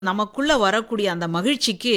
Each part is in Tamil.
நமக்குள்ள வரக்கூடிய அந்த மகிழ்ச்சிக்கு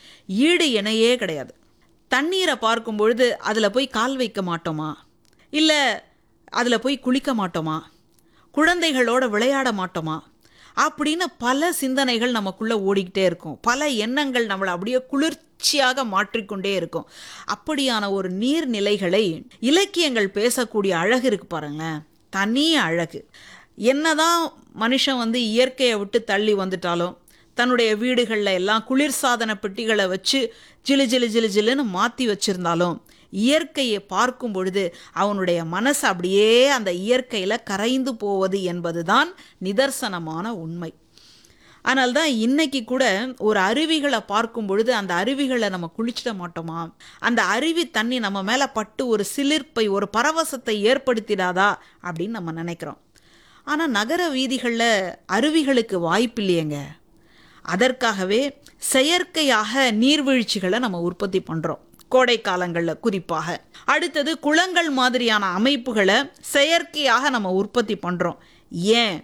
ஈடு இணையே கிடையாது தண்ணீரை பார்க்கும் பொழுது அதில் போய் கால் வைக்க மாட்டோமா இல்லை அதில் போய் குளிக்க மாட்டோமா குழந்தைகளோட விளையாட மாட்டோமா அப்படின்னு பல சிந்தனைகள் நமக்குள்ள ஓடிக்கிட்டே இருக்கும் பல எண்ணங்கள் நம்மளை அப்படியே குளிர்ச்சியாக மாற்றிக்கொண்டே இருக்கும் அப்படியான ஒரு நீர்நிலைகளை இலக்கியங்கள் பேசக்கூடிய அழகு இருக்கு பாருங்களேன் தனி அழகு என்னதான் மனுஷன் வந்து இயற்கையை விட்டு தள்ளி வந்துட்டாலும் தன்னுடைய வீடுகளில் எல்லாம் குளிர்சாதன பெட்டிகளை வச்சு ஜிலு ஜிலு ஜிலு ஜிலுன்னு மாற்றி வச்சிருந்தாலும் இயற்கையை பார்க்கும் பொழுது அவனுடைய மனசு அப்படியே அந்த இயற்கையில் கரைந்து போவது என்பதுதான் நிதர்சனமான உண்மை ஆனால் தான் இன்னைக்கு கூட ஒரு அருவிகளை பார்க்கும் பொழுது அந்த அருவிகளை நம்ம குளிச்சிட மாட்டோமா அந்த அருவி தண்ணி நம்ம மேலே பட்டு ஒரு சிலிர்ப்பை ஒரு பரவசத்தை ஏற்படுத்திடாதா அப்படின்னு நம்ம நினைக்கிறோம் ஆனால் நகர வீதிகளில் அருவிகளுக்கு வாய்ப்பு இல்லையேங்க அதற்காகவே செயற்கையாக நீர்வீழ்ச்சிகளை நம்ம உற்பத்தி பண்ணுறோம் கோடை காலங்களில் குறிப்பாக அடுத்தது குளங்கள் மாதிரியான அமைப்புகளை செயற்கையாக நம்ம உற்பத்தி பண்ணுறோம் ஏன்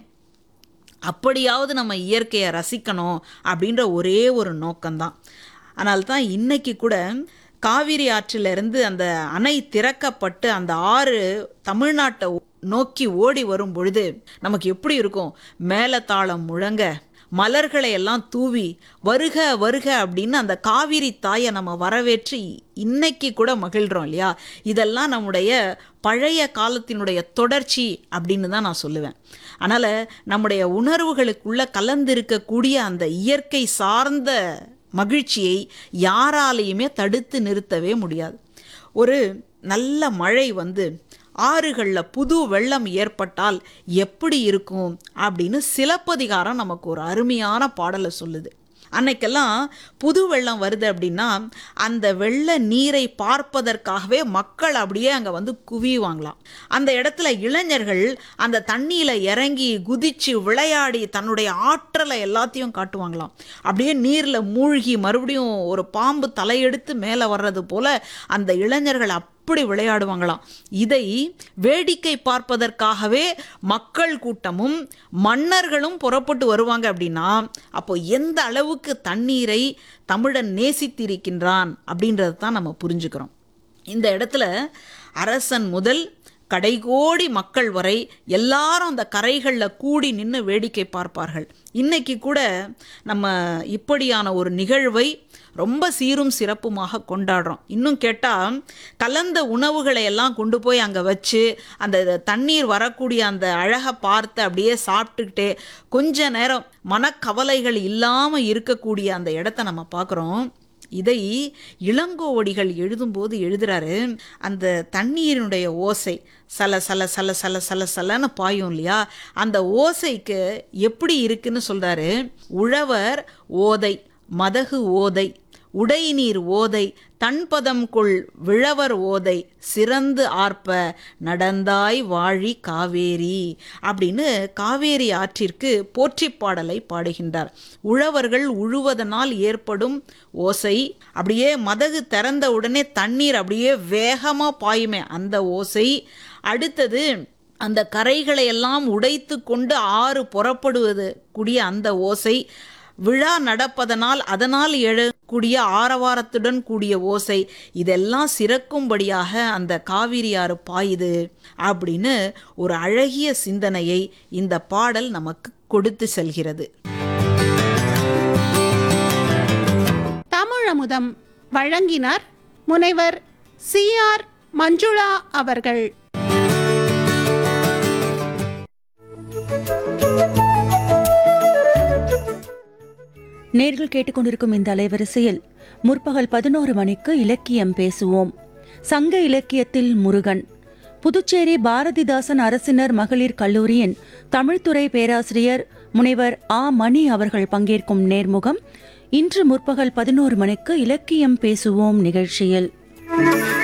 அப்படியாவது நம்ம இயற்கையை ரசிக்கணும் அப்படின்ற ஒரே ஒரு நோக்கம்தான் ஆனால் தான் இன்னைக்கு கூட காவிரி ஆற்றிலிருந்து அந்த அணை திறக்கப்பட்டு அந்த ஆறு தமிழ்நாட்டை நோக்கி ஓடி வரும் பொழுது நமக்கு எப்படி இருக்கும் மேலதாளம் முழங்க மலர்களை எல்லாம் தூவி வருக வருக அப்படின்னு அந்த காவிரி தாயை நம்ம வரவேற்று இன்னைக்கு கூட மகிழ்கிறோம் இல்லையா இதெல்லாம் நம்முடைய பழைய காலத்தினுடைய தொடர்ச்சி அப்படின்னு தான் நான் சொல்லுவேன் அதனால் நம்முடைய உணர்வுகளுக்குள்ள கலந்திருக்கக்கூடிய அந்த இயற்கை சார்ந்த மகிழ்ச்சியை யாராலையுமே தடுத்து நிறுத்தவே முடியாது ஒரு நல்ல மழை வந்து ஆறுகளில் புது வெள்ளம் ஏற்பட்டால் எப்படி இருக்கும் அப்படின்னு சிலப்பதிகாரம் நமக்கு ஒரு அருமையான பாடலை சொல்லுது அன்னைக்கெல்லாம் புது வெள்ளம் வருது அப்படின்னா அந்த வெள்ள நீரை பார்ப்பதற்காகவே மக்கள் அப்படியே அங்கே வந்து குவியுவாங்களாம் அந்த இடத்துல இளைஞர்கள் அந்த தண்ணியில் இறங்கி குதிச்சு விளையாடி தன்னுடைய ஆற்றலை எல்லாத்தையும் காட்டுவாங்களாம் அப்படியே நீரில் மூழ்கி மறுபடியும் ஒரு பாம்பு தலையெடுத்து மேலே வர்றது போல அந்த இளைஞர்கள் அப்படி விளையாடுவாங்களாம் இதை வேடிக்கை பார்ப்பதற்காகவே மக்கள் கூட்டமும் மன்னர்களும் புறப்பட்டு வருவாங்க அப்படின்னா அப்போ எந்த அளவுக்கு தண்ணீரை தமிழன் நேசித்திருக்கின்றான் அப்படின்றது தான் நம்ம புரிஞ்சுக்கிறோம் இந்த இடத்துல அரசன் முதல் கடைகோடி மக்கள் வரை எல்லாரும் அந்த கரைகளில் கூடி நின்று வேடிக்கை பார்ப்பார்கள் இன்னைக்கு கூட நம்ம இப்படியான ஒரு நிகழ்வை ரொம்ப சீரும் சிறப்புமாக கொண்டாடுறோம் இன்னும் கேட்டால் கலந்த உணவுகளை எல்லாம் கொண்டு போய் அங்கே வச்சு அந்த தண்ணீர் வரக்கூடிய அந்த அழகை பார்த்து அப்படியே சாப்பிட்டுக்கிட்டே கொஞ்ச நேரம் மனக்கவலைகள் இல்லாமல் இருக்கக்கூடிய அந்த இடத்த நம்ம பார்க்குறோம் இதை இளங்கோவடிகள் எழுதும்போது எழுதுறாரு அந்த தண்ணீரினுடைய ஓசை சல சல சல சல சல சலன்னு பாயும் இல்லையா அந்த ஓசைக்கு எப்படி இருக்குன்னு சொல்றாரு உழவர் ஓதை மதகு ஓதை உடைநீர் ஓதை தன்பதம் கொள் விழவர் ஓதை சிறந்து ஆர்ப்ப நடந்தாய் வாழி காவேரி அப்படின்னு காவேரி ஆற்றிற்கு போற்றி பாடலை பாடுகின்றார் உழவர்கள் உழுவதனால் ஏற்படும் ஓசை அப்படியே மதகு திறந்த உடனே தண்ணீர் அப்படியே வேகமாக பாயுமே அந்த ஓசை அடுத்தது அந்த கரைகளை எல்லாம் உடைத்து கொண்டு ஆறு புறப்படுவது கூடிய அந்த ஓசை விழா நடப்பதனால் அதனால் எழக்கூடிய ஆரவாரத்துடன் கூடிய ஓசை இதெல்லாம் சிறக்கும்படியாக அந்த காவிரி ஆறு பாயுது அப்படின்னு ஒரு அழகிய சிந்தனையை இந்த பாடல் நமக்கு கொடுத்து செல்கிறது தமிழமுதம் வழங்கினார் முனைவர் சி ஆர் மஞ்சுளா அவர்கள் நேர்கள் கேட்டுக்கொண்டிருக்கும் இந்த அலைவரிசையில் முற்பகல் பதினோரு மணிக்கு இலக்கியம் பேசுவோம் சங்க இலக்கியத்தில் முருகன் புதுச்சேரி பாரதிதாசன் அரசினர் மகளிர் கல்லூரியின் தமிழ்துறை பேராசிரியர் முனைவர் ஆ மணி அவர்கள் பங்கேற்கும் நேர்முகம் இன்று முற்பகல் பதினோரு மணிக்கு இலக்கியம் பேசுவோம் நிகழ்ச்சியில்